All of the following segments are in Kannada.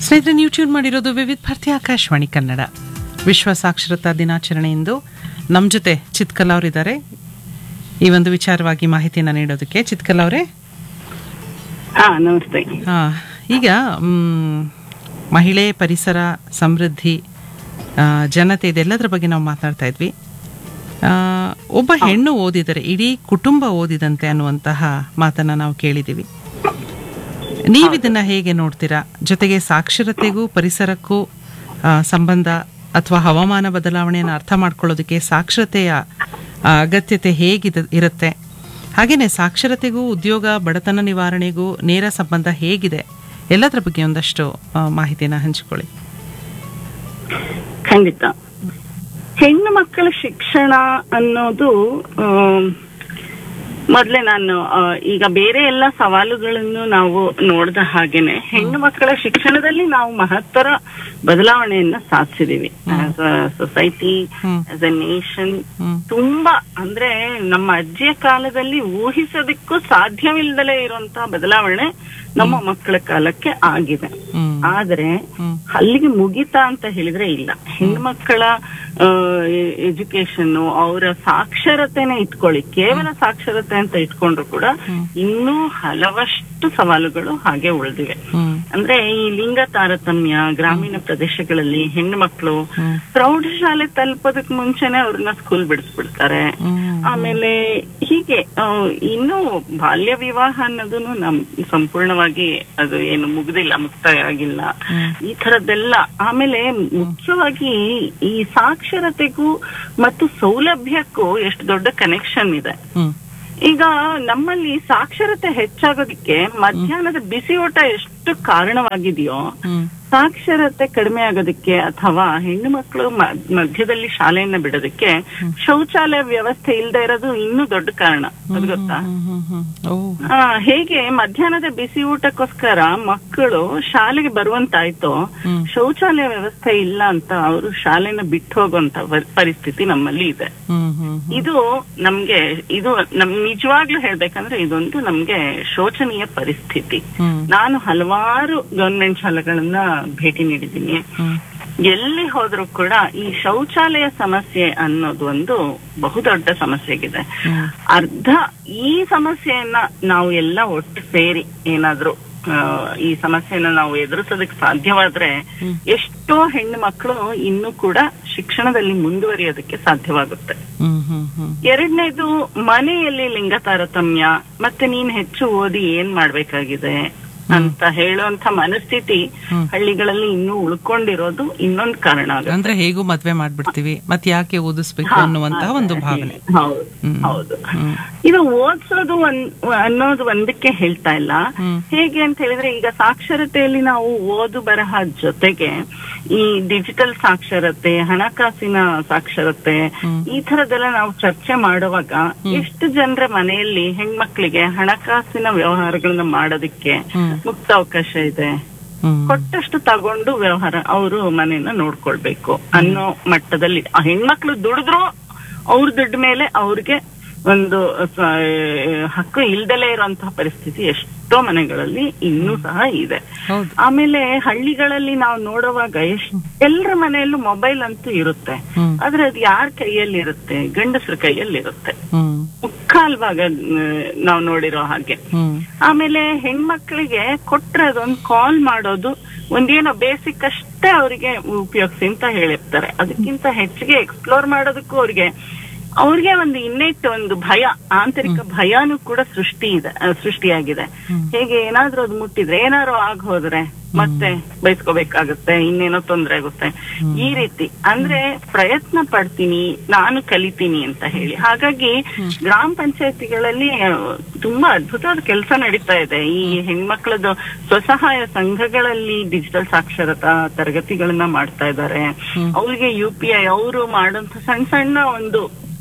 ಸ್ನೇಹಿತರೆ ನೀವು ಟ್ಯೂನ್ ಮಾಡಿರೋದು ವಿವಿಧ ಭಾರತಿ ಆಕಾಶವಾಣಿ ಕನ್ನಡ ವಿಶ್ವ ಸಾಕ್ಷರತಾ ದಿನಾಚರಣೆಯಿಂದ ನಮ್ಮ ಜೊತೆ ಚಿತ್ಕಲ್ ಅವರಿದ್ದಾರೆ ಈ ಒಂದು ವಿಚಾರವಾಗಿ ಮಾಹಿತಿಯನ್ನು ನೀಡೋದಕ್ಕೆ ಚಿತ್ಕಲ್ ಅವರೇ ಹಾ ನಮಸ್ತೆ ಆ, ಈಗ ಮ್, ಮಹಿಳೆ ಪರಿಸರ ಸಮೃದ್ಧಿ ಆ, ಜನತೆ ಇದೆಲ್ಲದರ ಬಗ್ಗೆ ನಾವು ಮಾತನಾಡ್ತಾ ಇದ್ವಿ ಆ, ಒಬ್ಬ ಹೆಣ್ಣು ಓದಿದರೆ ಇಡೀ ಕುಟುಂಬ ಓದಿದಂತೆ ಅನ್ನುವಂತಹ ಮಾತನ್ನ ನಾವು ಕೇಳಿದ್ದೀವಿ ನೀವಿದನ್ನ ಹೇಗೆ ನೋಡ್ತೀರಾ ಜೊತೆಗೆ ಸಾಕ್ಷರತೆಗೂ ಪರಿಸರಕ್ಕೂ ಆ, ಸಂಬಂಧ ಅಥವಾ ಹವಾಮಾನ ಬದಲಾವಣೆಯನ್ನು ಅರ್ಥ ಮಾಡ್ಕೊಳ್ಳೋದಕ್ಕೆ ಸಾಕ್ಷರತೆಯ ಆ, ಅಗತ್ಯತೆ ಹೇಗಿದೆ ಇರುತ್ತೆ ಹಾಗೇನೆ ಸಾಕ್ಷರತೆಗೂ ಉದ್ಯೋಗ ಬಡತನ ನಿವಾರಣೆಗೂ ನೇರ ಸಂಬಂಧ ಹೇಗಿದೆ ಎಲ್ಲದರ ಬಗ್ಗೆ ಒಂದಷ್ಟು ಆ, ಮಾಹಿತಿನ ಹಂಚಿಕೊಳ್ಳಿ ಖಂಡಿತ ಹೆಣ್ಣು ಮಕ್ಕಳ ಶಿಕ್ಷಣ ಅನ್ನೋದು ಆಮ್, ಮೊದ್ಲೇ ನಾನು ಆ, ಈಗ ಬೇರೆ ಎಲ್ಲ ಸವಾಲುಗಳನ್ನು ನಾವು ನೋಡಿದ ಹಾಗೇನೆ ಹೆಣ್ಣು ಮಕ್ಕಳ ಶಿಕ್ಷಣದಲ್ಲಿ ನಾವು ಮಹತ್ತರ ಬದಲಾವಣೆಯನ್ನ ಸಾಧಿಸಿದೀವಿ as a society hmm. As a nation hmm ತುಂಬಾ ಅಂದ್ರೆ ನಮ್ಮ ಅಜ್ಜಿಯ ಕಾಲದಲ್ಲಿ ಊಹಿಸೋದಕ್ಕೂ ಸಾಧ್ಯವಿಲ್ಲದಲೇ ಇರುವಂತಹ ಬದಲಾವಣೆ ನಮ್ಮ ಮಕ್ಕಳ ಕಾಲಕ್ಕೆ ಆಗಿದೆ ಹ್ಮ್ ಆದ್ರೆ ಹ್ಮ್ ಅಲ್ಲಿಗೆ ಮುಗಿತಾ ಅಂತ ಹೇಳಿದ್ರೆ ಇಲ್ಲ ಹೆಣ್ಮಕ್ಕಳ ಎಜುಕೇಶನ್ ಅವರ ಸಾಕ್ಷರತೆನ ಇಟ್ಕೊಳ್ಳಿ ಕೇವಲ ಸಾಕ್ಷರತೆ ಅಂತ ಇಟ್ಕೊಂಡ್ರು ಕೂಡ ಇನ್ನೂ ಹಲವಷ್ಟು ಸವಾಲುಗಳು ಹಾಗೆ ಉಳಿದಿವೆ ಹ್ಮ್ ಅಂದ್ರೆ ಈ ಲಿಂಗ ತಾರತಮ್ಯ ಗ್ರಾಮೀಣ ಪ್ರದೇಶಗಳಲ್ಲಿ ಹೆಣ್ಣು ಮಕ್ಕಳು ಹ್ಮ್. ಪ್ರೌಢಶಾಲೆ ತಲುಪೋದಕ್ ಮುಂಚೆನೆ ಅವ್ರನ್ನ ಸ್ಕೂಲ್ ಬಿಡಿಸ್ಬಿಡ್ತಾರೆ ಹ್ಮ್ ಆಮೇಲೆ ಹೀಗೆ ಆ, ಇನ್ನೂ ಬಾಲ್ಯ ವಿವಾಹ ಅನ್ನೋದನ್ನು ನಮ್ ಸಂಪೂರ್ಣವಾಗಿ ಅದು ಏನು ಮುಗ್ದಿಲ್ಲ ಮುಕ್ತಾಯ ಆಗಿಲ್ಲ ಈ ತರದ್ದೆಲ್ಲ ಆಮೇಲೆ ಮುಖ್ಯವಾಗಿ ಈ ಸಾಕ್ಷರತೆಗೂ ಮತ್ತು ಸೌಲಭ್ಯಕ್ಕೂ ಎಷ್ಟು ದೊಡ್ಡ ಕನೆಕ್ಷನ್ ಇದೆ ಹ್ಮ್ ಈಗ ನಮ್ಮಲ್ಲಿ ಸಾಕ್ಷರತೆ ಹೆಚ್ಚಾಗೋದಕ್ಕೆ ಮಧ್ಯಾಹ್ನದ ಬಿಸಿ ಊಟ ಎಷ್ಟು ಕಾರಣವಾಗಿದೆಯೋ ಹ್ಮ್ ಸಾಕ್ಷರತೆ ಕಡಿಮೆ ಆಗೋದಕ್ಕೆ ಅಥವಾ ಹೆಣ್ಣು ಮಕ್ಕಳು ಮ- ಮಧ್ಯದಲ್ಲಿ ಶಾಲೆಯನ್ನ ಬಿಡೋದಕ್ಕೆ ಶೌಚಾಲಯ ವ್ಯವಸ್ಥೆ ಇಲ್ಲದೆ ಇರೋದು ಇನ್ನೂ ದೊಡ್ಡ ಕಾರಣ ಅದು ಗೊತ್ತಾ ಹ್ಮ್ ಹ್ಮ್ ಹ್ಮ್ ಓ ಆ, ಹೇಗೆ ಮಧ್ಯಾಹ್ನದ ಬಿಸಿ ಊಟಕ್ಕೋಸ್ಕರ ಮಕ್ಕಳು ಶಾಲೆಗೆ ಬರುವಂತಾಯ್ತೋ ಹ್ಮ್. ಶೌಚಾಲಯ ವ್ಯವಸ್ಥೆ ಇಲ್ಲ ಅಂತ ಅವರು ಶಾಲೆನ ಬಿಟ್ಟು ಹೋಗುವಂತ ವ- ಪರಿಸ್ಥಿತಿ ನಮ್ಮಲ್ಲಿ ಇದೆ ಹ್ಮ್ ಹ್ಮ್ ಹ್ಮ್ ಇದು ನಮ್ಗೆ ಇದು ನಮ್ ನಿಜವಾಗ್ಲೂ ಹೇಳ್ಬೇಕಂದ್ರೆ ಇದೊಂದು ನಮ್ಗೆ ಶೋಚನೀಯ ಪರಿಸ್ಥಿತಿ ಹ್ಮ್ ನಾನು ಹಲವಾರು ಗವರ್ಮೆಂಟ್ ಶಾಲೆಗಳನ್ನ ಭೇಟಿ ನೀಡಿದ್ದೀನಿ ಹ್ಮ್ ಎಲ್ಲಿ ಹೋದ್ರೂ ಕೂಡ ಈ ಶೌಚಾಲಯ ಸಮಸ್ಯೆ ಅನ್ನೋದು ಒಂದು ಬಹುದೊಡ್ಡ ಸಮಸ್ಯೆಗಿದೆ ಹ್ಮ್ ಅರ್ಧ ಈ ಸಮಸ್ಯೆಯನ್ನ ನಾವು ಎಲ್ಲ ಒಟ್ಟು ಸೇರಿ ಏನಾದ್ರೂ ಆ, ಈ ಸಮಸ್ಯೆನ ನಾವು ಎದುರಿಸೋದಕ್ಕೆ ಸಾಧ್ಯವಾದ್ರೆ ಹ್ಮ್. ಎಷ್ಟೋ ಹೆಣ್ಣು ಮಕ್ಕಳು ಇನ್ನೂ ಕೂಡ ಶಿಕ್ಷಣದಲ್ಲಿ ಮುಂದುವರಿಯೋದಕ್ಕೆ ಸಾಧ್ಯವಾಗುತ್ತೆ ಹ್ಮ್ ಹ್ಮ್ ಹ್ಮ್ ಎರಡನೇದು ಮನೆಯಲ್ಲಿ ಲಿಂಗ ತಾರತಮ್ಯ ಮತ್ತೆ ನೀನ್ ಹೆಚ್ಚು ಓದಿ ಏನ್ ಮಾಡ್ಬೇಕಾಗಿದೆ ಅಂತ ಹೇಳುವಂತ ಮನಸ್ಥಿತಿ ಹ್ಮ್. ಹಳ್ಳಿಗಳಲ್ಲಿ ಇನ್ನೂ ಉಳ್ಕೊಂಡಿರೋದು ಇನ್ನೊಂದು ಕಾರಣ ಆಗುತ್ತೆ ಅಂದ್ರೆ ಹೇಗೂ ಮದ್ವೆ ಮಾಡ್ಬಿಡ್ತೀವಿ ಮತ್ ಯಾಕೆ ಓದಿಸ್ಬೇಕು ಅನ್ನುವಂತಹ ಒಂದು ಭಾವನೆ ಹೌದು ಹ್ಮ್. ಹೌದು ಹ್ಮ್ ಇದು ಓದಿಸೋದು ಒಂದ್ ಅನ್ನೋದು ಒಂದಕ್ಕೆ ಹೇಳ್ತಾ ಇಲ್ಲ ಹ್ಮ್. ಹೇಗೆ ಅಂತ ಹೇಳಿದ್ರೆ ಈಗ ಸಾಕ್ಷರತೆಯಲ್ಲಿ ನಾವು ಓದು ಬರಹ ಜೊತೆಗೆ ಈ ಡಿಜಿಟಲ್ ಸಾಕ್ಷರತೆ ಹಣಕಾಸಿನ ಸಾಕ್ಷರತೆ ಹ್ಮ್. ಈ ತರದೆಲ್ಲ ನಾವು ಚರ್ಚೆ ಮಾಡುವಾಗ ಎಷ್ಟು ಜನರ ಮನೆಯಲ್ಲಿ ಹೆಣ್ಮಕ್ಳಿಗೆ ಹಣಕಾಸಿನ ವ್ಯವಹಾರಗಳನ್ನ ಮಾಡೋದಕ್ಕೆ ಹ್ಮ್. ಮುಕ್ತ ಅವಕಾಶ ಇದೆ ಹ್ಮ್ ಕೊಟ್ಟಷ್ಟು ತಗೊಂಡು ವ್ಯವಹಾರ ಅವರು ಮನೆಯನ್ನ ನೋಡ್ಕೊಳ್ಬೇಕು ಅನ್ನೋ ಮಟ್ಟದಲ್ಲಿ ಆ ಹೆಣ್ಮಕ್ಳು ದುಡಿದ್ರು ಅವ್ರ ದುಡ್ಡ ಮೇಲೆ ಅವ್ರಿಗೆ ಒಂದು ಸ- ಹಕ್ಕು ಇಲ್ದಲೇ ಇರುವಂತಹ ಪರಿಸ್ಥಿತಿ ಎಷ್ಟೋ ಮನೆಗಳಲ್ಲಿ ಇನ್ನೂ ಸಹ ಇದೆ ಹೌದು ಆಮೇಲೆ ಹಳ್ಳಿಗಳಲ್ಲಿ ನಾವು ನೋಡುವಾಗ ಎಷ್ಟ್ ಎಲ್ಲರ ಮನೆಯಲ್ಲೂ ಮೊಬೈಲ್ ಅಂತೂ ಇರುತ್ತೆ ಹ್ಮ್ ಆದ್ರೆ ಅದು ಯಾರ ಕೈಯಲ್ಲಿ ಇರುತ್ತೆ ಗಂಡಸ್ರ ಕೈಯಲ್ಲಿ ಇರುತ್ತೆ ಹ್ಮ್ ಮುಕ್ಕಾಲ್ ಭಾಗ ನಾವು ನೋಡಿರೋ ಹಾಗೆ ಹ್ಮ್ ಆಮೇಲೆ ಹೆಣ್ಮಕ್ಳಿಗೆ ಕೊಟ್ರೆ ಅದೊಂದು ಕಾಲ್ ಮಾಡೋದು ಒಂದೇನೋ ಬೇಸಿಕ್ ಅಷ್ಟೇ ಅವರಿಗೆ ಉಪಯೋಗಿಸಿ ಅಂತ ಹೇಳಿರ್ತಾರೆ ಅದಕ್ಕಿಂತ ಹೆಚ್ಚಿಗೆ ಎಕ್ಸ್ಪ್ಲೋರ್ ಮಾಡೋದಕ್ಕೂ ಅವ್ರಿಗೆ ಅವ್ರಿಗೆ ಒಂದು ಇನ್ನಿಟ್ಟು ಒಂದು ಭಯ ಆಂತರಿಕ ಭಯನೂ ಕೂಡ ಸೃಷ್ಟಿ ಇದೆ ಆ, ಸೃಷ್ಟಿಯಾಗಿದೆ ಹೇಗೆ ಏನಾದ್ರೂ ಅದು ಮುಟ್ಟಿದ್ರೆ ಏನಾದ್ರು ಆಗ್ ಹೋದ್ರೆ ಮತ್ತೆ ಬಯಸ್ಕೋಬೇಕಾಗುತ್ತೆ ಇನ್ನೇನೋ ತೊಂದ್ರೆ ಆಗುತ್ತೆ ಈ ರೀತಿ ಅಂದ್ರೆ ಪ್ರಯತ್ನ ಪಡ್ತೀನಿ ನಾನು ಕಲಿತೀನಿ ಅಂತ ಹೇಳಿ ಹಾಗಾಗಿ ಗ್ರಾಮ ಪಂಚಾಯತಿಗಳಲ್ಲಿ ಆ, ತುಂಬಾ ಅದ್ಭುತವಾದ ಕೆಲಸ ನಡೀತಾ ಇದೆ ಈ ಹೆಣ್ಮಕ್ಳದ್ದು ಸ್ವಸಹಾಯ ಸಂಘಗಳಲ್ಲಿ ಡಿಜಿಟಲ್ ಸಾಕ್ಷರತಾ ತರಗತಿಗಳನ್ನ ಮಾಡ್ತಾ ಇದ್ದಾರೆ ಅವ್ರಿಗೆ ಯು ಪಿ ಐ ಅವರು ಮಾಡುವಂತ ಸಣ್ಣ ಸಣ್ಣ ಒಂದು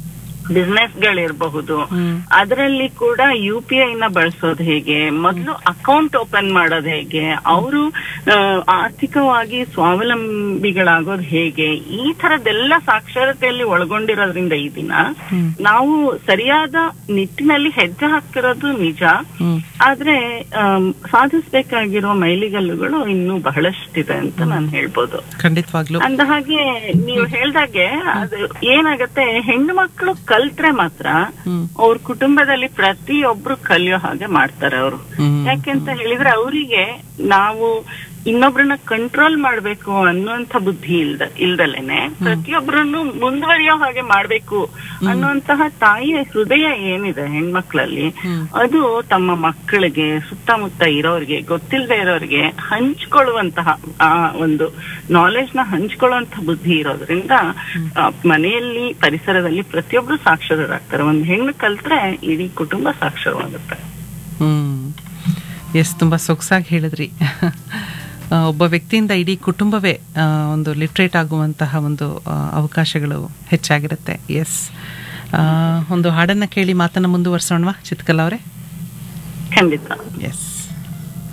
ಬಿಸ್ನೆಸ್ ಗಳಿರಬಹುದು ಹ್ಮ್. ಅದರಲ್ಲಿ ಕೂಡ ಯು ಪಿ ಐ ನ ಬಳಸೋದು ಹೇಗೆ ಮೊದಲು ಅಕೌಂಟ್ ಓಪನ್ ಮಾಡೋದು ಹೇಗೆ ಅವರು ಆರ್ಥಿಕವಾಗಿ ಸ್ವಾವಲಂಬಿಗಳಾಗೋದು ಹೇಗೆ ಈ ತರದೆಲ್ಲ ಸಾಕ್ಷರತೆಯಲ್ಲಿ ಒಳಗೊಂಡಿರೋದ್ರಿಂದ ಈ ದಿನ ಹ್ಮ್. ನಾವು ಸರಿಯಾದ ನಿಟ್ಟಿನಲ್ಲಿ ಹೆಜ್ಜೆ ಹಾಕ್ತಿರೋದು ನಿಜ ಹ್ಮ್ ಆದ್ರೆ ಆಮ್, ಸಾಧಿಸ್ಬೇಕಾಗಿರೋ ಮೈಲಿಗಲ್ಲುಗಳು ಇನ್ನೂ ಬಹಳಷ್ಟಿದೆ ಅಂತ ನಾನು ಹೇಳ್ಬೋದು ಖಂಡಿತವಾಗ್ಲು ಅಂದ ಹಾಗೆ ನೀವು ಹೇಳ್ದಾಗೆ ಅದು ಏನಾಗತ್ತೆ ಹೆಣ್ಣು ಮಕ್ಕಳು ಕಲ್ತ್ರೆ ಮಾತ್ರ ಹ್ಮ್ ಅವ್ರ ಕುಟುಂಬದಲ್ಲಿ ಪ್ರತಿಯೊಬ್ರು ಕಲಿಯೋ ಹಾಗೆ ಮಾಡ್ತಾರೆ ಅವರು ಹ್ಮ್ ಯಾಕೆಂತ ಹೇಳಿದ್ರೆ ಅವರಿಗೆ ನಾವು ಇನ್ನೊಬ್ರನ್ನ ಕಂಟ್ರೋಲ್ ಮಾಡ್ಬೇಕು ಅನ್ನುವಂಥ ಬುದ್ಧಿ ಇಲ್ದ ಇಲ್ದಲೇನೆ ಪ್ರತಿಯೊಬ್ಬರನ್ನು ಮುಂದುವರಿಯೋ ಹಾಗೆ ಮಾಡ್ಬೇಕು ಅನ್ನುವಂತಹ ತಾಯಿಯ ಹೃದಯ ಏನಿದೆ ಹೆಣ್ಮಕ್ಳಲ್ಲಿ ಹ್ಮ್. ಅದು ತಮ್ಮ ಮಕ್ಕಳಿಗೆ ಸುತ್ತಮುತ್ತ ಇರೋರಿಗೆ ಗೊತ್ತಿಲ್ಲದೆ ಇರೋರಿಗೆ ಹಂಚ್ಕೊಳ್ಳುವಂತಹ ಆ ಒಂದು ನಾಲೆಜ್ ನ ಹಂಚ್ಕೊಳ್ಳುವಂತಹ ಬುದ್ಧಿ ಇರೋದ್ರಿಂದ ಆ, ಮನೆಯಲ್ಲಿ ಪರಿಸರದಲ್ಲಿ ಪ್ರತಿಯೊಬ್ರು ಸಾಕ್ಷರರಾಗ್ತಾರೆ ಒಂದು ಹೆಣ್ಣು ಕಲ್ತ್ರೆ ಇಡೀ ಕುಟುಂಬ ಸಾಕ್ಷರವಾಗುತ್ತೆ ಹ್ಮ್ ಎಸ್ ತುಂಬ ಸೊಗಸಾಗಿ ಹೇಳಿದ್ರಿ ಆ, ಒಬ್ಬ ವ್ಯಕ್ತಿಯಿಂದ ಇಡೀ ಕುಟುಂಬವೇ ಆ, ಒಂದು ಲಿಟ್ರೇಟ್ ಆಗುವಂತಹ ಒಂದು ಆ, ಅವಕಾಶಗಳು ಹೆಚ್ಚಾಗಿರುತ್ತೆ ಎಸ್ ಒಂದು ಹಾಡನ್ನು ಕೇಳಿ ಮಾತನ್ನು ಮುಂದುವರ್ಸೋಣವಾ ಚಿತ್ಕಲ್ ಅವರೇ ಖಂಡಿತ ಎಸ್